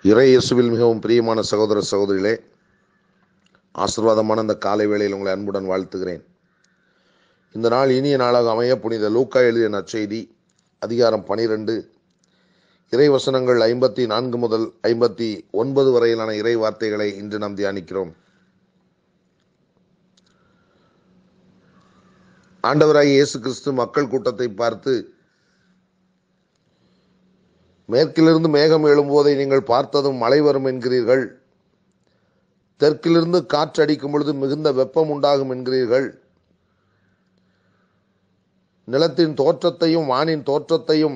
இறை இயேசுவில் மிகவும் பிரியமான சகோதர சகோதரிகளே ஆசீர்வாதமான இந்த காலை வேளையில் உங்களை அன்புடன் வாழ்த்துகிறேன் இந்த நாள் இனிய நாளாக அமைய புனித லூக்கா எழுதிய நற்செய்தி அதிகாரம் பனிரெண்டு இறை வசனங்கள் ஐம்பத்தி நான்கு முதல் ஐம்பத்தி ஒன்பது வரையிலான இறை வார்த்தைகளை இன்று நாம் தியானிக்கிறோம் ஆண்டவராகிய இயேசு கிறிஸ்து மக்கள் கூட்டத்தை பார்த்து மேற்கிலிருந்து மேகம் எழும்போதை நீங்கள் பார்த்ததும் மழை வரும் என்கிறீர்கள் தெற்கிலிருந்து காற்றடிக்கும் பொழுது மிகுந்த வெப்பம் உண்டாகும் என்கிறீர்கள் நிலத்தின் தோற்றத்தையும் வானின் தோற்றத்தையும்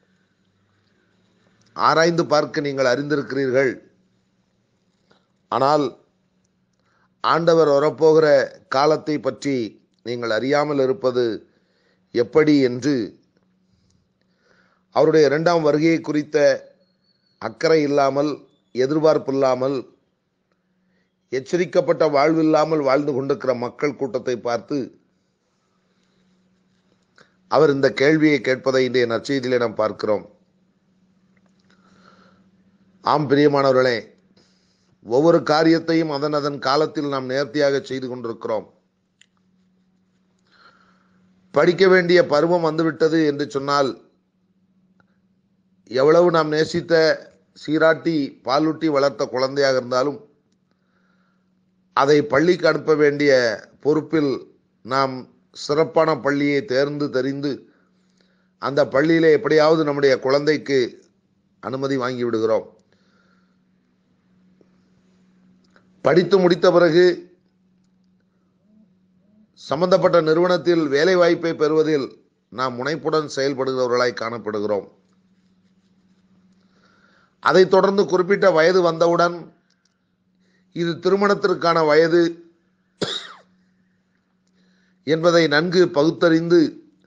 ஆராய்ந்து பார்க்க நீங்கள் அறிந்திருக்கிறீர்கள் ஆனால் ஆண்டவர் வரப்போகிற காலத்தை பற்றி நீங்கள் அறியாமல் இருப்பது எப்படி என்று அவருடைய இரண்டாம் வருகையை குறித்த அக்கறை இல்லாமல் எதிர்பார்ப்பு இல்லாமல் எச்சரிக்கப்பட்ட வாழ்வில்லாமல் வாழ்ந்து கொண்டிருக்கிற மக்கள் கூட்டத்தை பார்த்து அவர் இந்த கேள்வியை கேட்பதை இன்றைய நற்செய்தியிலே நாம் பார்க்கிறோம் ஆம் பிரியமானவர்களே ஒவ்வொரு காரியத்தையும் அதன் அதன் காலத்தில் நாம் நேர்த்தியாக செய்து கொண்டிருக்கிறோம் படிக்க வேண்டிய பருவம் வந்துவிட்டது என்று சொன்னால் எவ்வளவு நாம் நேசித்த சீராட்டி பாலூட்டி வளர்த்த குழந்தையாக இருந்தாலும் அதை பள்ளிக்கு அனுப்ப வேண்டிய பொறுப்பில் நாம் சிறப்பான பள்ளியை தேர்ந்து தெரிந்து அந்த பள்ளியிலே எப்படியாவது நம்முடைய குழந்தைக்கு அனுமதி வாங்கி விடுகிறோம் படித்து முடித்த பிறகு சம்பந்தப்பட்ட நிறுவனத்தில் வேலை வாய்ப்பை பெறுவதில் நாம் முனைப்புடன் செயல்படுகிறவர்களாய் காணப்படுகிறோம் அதைத் தொடர்ந்து குறிப்பிட்ட வயது வந்தவுடன் இது திருமணத்திற்கான வயது என்பதை நன்கு பகுத்தறிந்து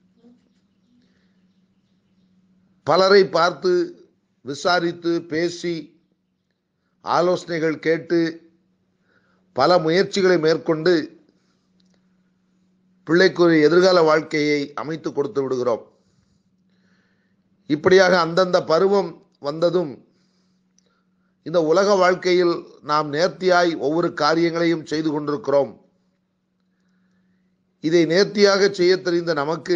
பலரை பார்த்து விசாரித்து பேசி ஆலோசனைகள் கேட்டு பல முயற்சிகளை மேற்கொண்டு பிள்ளைக்கு ஒரு எதிர்கால வாழ்க்கையை அமைத்து கொடுத்து விடுகிறோம் இப்படியாக அந்தந்த பருவம் வந்ததும் இந்த உலக வாழ்க்கையில் நாம் நேர்த்தியாய் ஒவ்வொரு காரியங்களையும் செய்து கொண்டிருக்கிறோம் இதை நேர்த்தியாக செய்ய தெரிந்த நமக்கு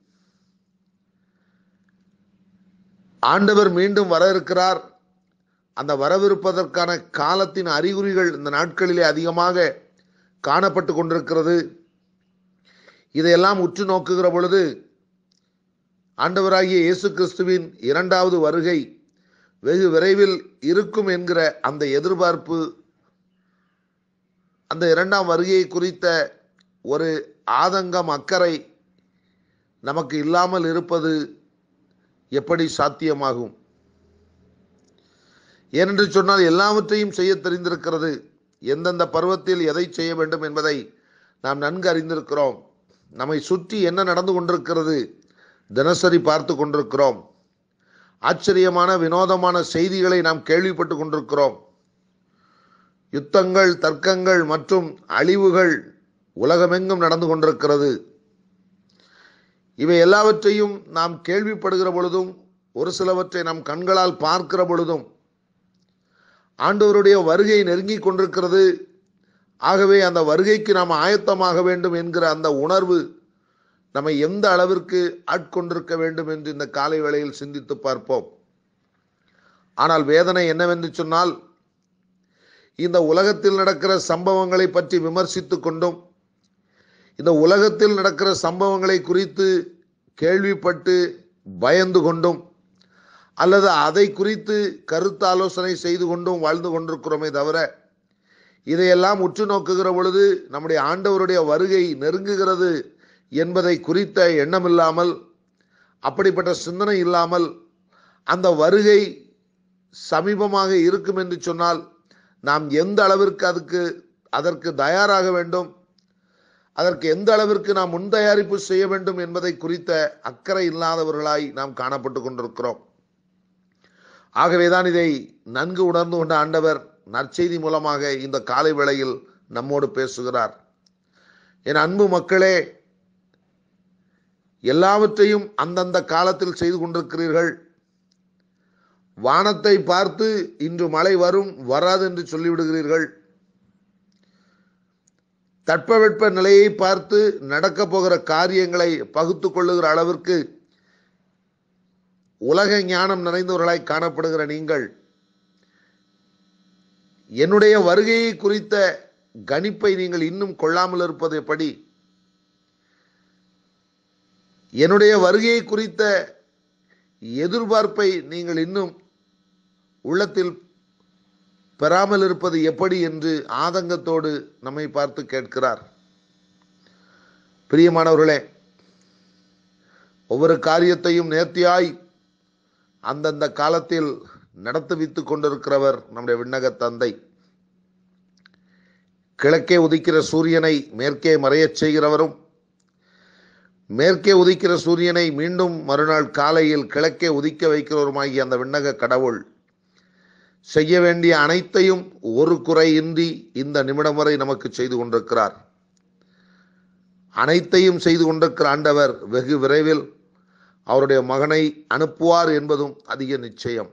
ஆண்டவர் மீண்டும் வர இருக்கிறார் அந்த வரவிருப்பதற்கான காலத்தின் அறிகுறிகள் இந்த நாட்களிலே அதிகமாக காணப்பட்டு கொண்டிருக்கிறது இதையெல்லாம் உற்று நோக்குகிற பொழுது ஆண்டவராகிய இயேசு கிறிஸ்துவின் இரண்டாவது வருகை வெகு விரைவில் இருக்கும் என்கிற அந்த எதிர்பார்ப்பு அந்த இரண்டாம் வருகையை குறித்த ஒரு ஆதங்கம் அக்கறை நமக்கு இல்லாமல் இருப்பது எப்படி சாத்தியமாகும் ஏனென்று சொன்னால் எல்லாவற்றையும் செய்ய தெரிந்திருக்கிறது எந்தெந்த பருவத்தில் எதை செய்ய வேண்டும் என்பதை நாம் நன்கு அறிந்திருக்கிறோம் நம்மை சுற்றி என்ன நடந்து கொண்டிருக்கிறது தினசரி பார்த்து கொண்டிருக்கிறோம் ஆச்சரியமான வினோதமான செய்திகளை நாம் கேள்விப்பட்டு கொண்டிருக்கிறோம் யுத்தங்கள் தர்க்கங்கள் மற்றும் அழிவுகள் உலகமெங்கும் நடந்து கொண்டிருக்கிறது இவை எல்லாவற்றையும் நாம் கேள்விப்படுகிற பொழுதும் ஒரு சிலவற்றை நம் கண்களால் பார்க்கிற பொழுதும் ஆண்டவருடைய வருகை நெருங்கி கொண்டிருக்கிறது ஆகவே அந்த வருகைக்கு நாம் ஆயத்தமாக வேண்டும் என்கிற அந்த உணர்வு நம்மை எந்த அளவிற்கு ஆட்கொண்டிருக்க வேண்டும் என்று இந்த காலை வேளையில் சிந்தித்து பார்ப்போம் ஆனால் வேதனை என்னவென்று சொன்னால் இந்த உலகத்தில் நடக்கிற சம்பவங்களை பற்றி விமர்சித்து கொண்டும் இந்த உலகத்தில் நடக்கிற சம்பவங்களை குறித்து கேள்விப்பட்டு பயந்து கொண்டும் அல்லது அதை குறித்து கருத்து ஆலோசனை செய்து கொண்டும் வாழ்ந்து கொண்டிருக்கிறோமே தவிர இதையெல்லாம் உற்று நோக்குகிற பொழுது நம்முடைய ஆண்டவருடைய வருகை நெருங்குகிறது என்பதை குறித்த எண்ணம் இல்லாமல் அப்படிப்பட்ட சிந்தனை இல்லாமல் அந்த வருகை சமீபமாக இருக்கும் என்று சொன்னால் நாம் எந்த அளவிற்கு அதுக்கு அதற்கு தயாராக வேண்டும் அதற்கு எந்த அளவிற்கு நாம் முன் தயாரிப்பு செய்ய வேண்டும் என்பதை குறித்த அக்கறை இல்லாதவர்களாய் நாம் காணப்பட்டு கொண்டிருக்கிறோம் ஆகவேதான் இதை நன்கு உணர்ந்து கொண்ட ஆண்டவர் நற்செய்தி மூலமாக இந்த காலை வேளையில் நம்மோடு பேசுகிறார் என் அன்பு மக்களே எல்லாவற்றையும் அந்தந்த காலத்தில் செய்து கொண்டிருக்கிறீர்கள் வானத்தை பார்த்து இன்று மழை வரும் வராது என்று சொல்லிவிடுகிறீர்கள் தட்பவெட்ப நிலையை பார்த்து நடக்க போகிற காரியங்களை பகுத்து கொள்ளுகிற அளவிற்கு உலக ஞானம் நிறைந்தவர்களாய் காணப்படுகிற நீங்கள் என்னுடைய வருகையை குறித்த கணிப்பை நீங்கள் இன்னும் கொள்ளாமல் இருப்பது எப்படி என்னுடைய வருகையை குறித்த எதிர்பார்ப்பை நீங்கள் இன்னும் உள்ளத்தில் பெறாமல் இருப்பது எப்படி என்று ஆதங்கத்தோடு நம்மை பார்த்து கேட்கிறார் பிரியமானவர்களே ஒவ்வொரு காரியத்தையும் நேர்த்தியாய் அந்தந்த காலத்தில் நடத்துவித்து கொண்டிருக்கிறவர் நம்முடைய விண்ணக தந்தை கிழக்கே உதிக்கிற சூரியனை மேற்கே மறையச் செய்கிறவரும் மேற்கே உதிக்கிற சூரியனை மீண்டும் மறுநாள் காலையில் கிழக்கே உதிக்க வைக்கிறவருமாகிய அந்த விண்ணக கடவுள் செய்ய வேண்டிய அனைத்தையும் ஒரு குறையின்றி இந்த நிமிடம் வரை நமக்கு செய்து கொண்டிருக்கிறார் அனைத்தையும் செய்து கொண்டிருக்கிற ஆண்டவர் வெகு விரைவில் அவருடைய மகனை அனுப்புவார் என்பதும் அதிக நிச்சயம்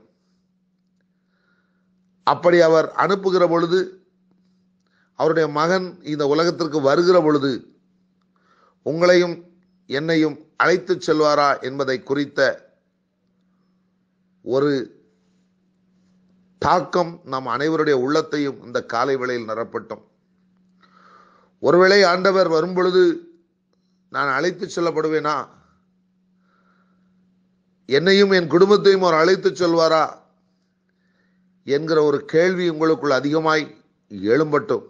அப்படி அவர் அனுப்புகிற பொழுது அவருடைய மகன் இந்த உலகத்திற்கு வருகிற பொழுது உங்களையும் என்னையும் அழைத்துச் செல்வாரா என்பதை குறித்த ஒரு தாக்கம் நம் அனைவருடைய உள்ளத்தையும் இந்த காலை வேளையில் நிரப்பட்டும் ஒருவேளை ஆண்டவர் வரும்பொழுது நான் அழைத்துச் செல்லப்படுவேனா என்னையும் என் குடும்பத்தையும் அவர் அழைத்துச் செல்வாரா என்கிற ஒரு கேள்வி உங்களுக்குள் அதிகமாய் எழும்பட்டும்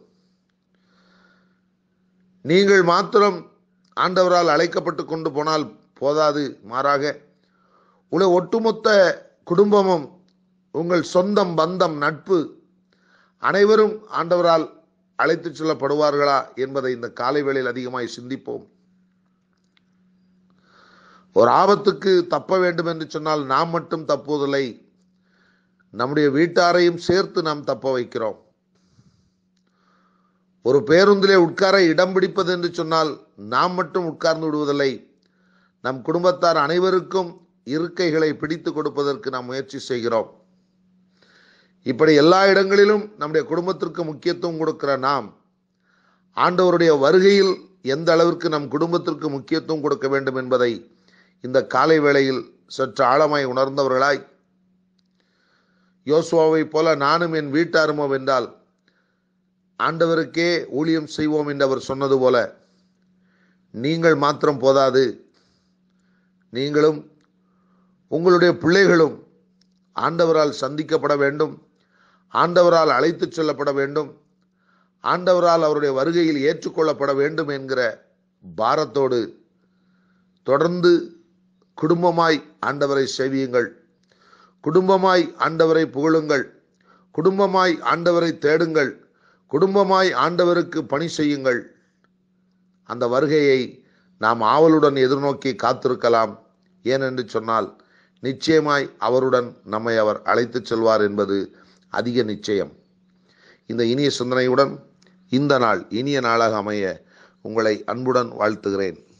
நீங்கள் மாத்திரம் ஆண்டவரால் அழைக்கப்பட்டு கொண்டு போனால் போதாது மாறாக உள்ள ஒட்டுமொத்த குடும்பமும் உங்கள் சொந்தம் பந்தம் நட்பு அனைவரும் ஆண்டவரால் அழைத்துச் செல்லப்படுவார்களா என்பதை இந்த காலை வேளையில் அதிகமாய் சிந்திப்போம் ஒரு ஆபத்துக்கு தப்ப வேண்டும் என்று சொன்னால் நாம் மட்டும் தப்புவதில்லை நம்முடைய வீட்டாரையும் சேர்த்து நாம் தப்ப வைக்கிறோம் ஒரு பேருந்திலே உட்கார இடம் பிடிப்பது என்று சொன்னால் நாம் மட்டும் உட்கார்ந்து விடுவதில்லை நம் குடும்பத்தார் அனைவருக்கும் இருக்கைகளை பிடித்து கொடுப்பதற்கு நாம் முயற்சி செய்கிறோம் இப்படி எல்லா இடங்களிலும் நம்முடைய குடும்பத்திற்கு முக்கியத்துவம் கொடுக்கிற நாம் ஆண்டவருடைய வருகையில் எந்த அளவிற்கு நம் குடும்பத்திற்கு முக்கியத்துவம் கொடுக்க வேண்டும் என்பதை இந்த காலை வேளையில் சற்று ஆழமாய் உணர்ந்தவர்களாய் யோசுவாவை போல நானும் என் வீட்டாருமோ வென்றால் ஆண்டவருக்கே ஊழியம் செய்வோம் என்று அவர் சொன்னது போல நீங்கள் மாத்திரம் போதாது நீங்களும் உங்களுடைய பிள்ளைகளும் ஆண்டவரால் சந்திக்கப்பட வேண்டும் ஆண்டவரால் அழைத்துச் செல்லப்பட வேண்டும் ஆண்டவரால் அவருடைய வருகையில் ஏற்றுக்கொள்ளப்பட வேண்டும் என்கிற பாரத்தோடு தொடர்ந்து குடும்பமாய் ஆண்டவரை செவியுங்கள் குடும்பமாய் ஆண்டவரை புகழுங்கள் குடும்பமாய் ஆண்டவரை தேடுங்கள் குடும்பமாய் ஆண்டவருக்கு பணி செய்யுங்கள் அந்த வருகையை நாம் ஆவலுடன் எதிர்நோக்கி காத்திருக்கலாம் ஏனென்று சொன்னால் நிச்சயமாய் அவருடன் நம்மை அவர் அழைத்துச் செல்வார் என்பது அதிக நிச்சயம் இந்த இனிய சிந்தனையுடன் இந்த நாள் இனிய நாளாக அமைய உங்களை அன்புடன் வாழ்த்துகிறேன்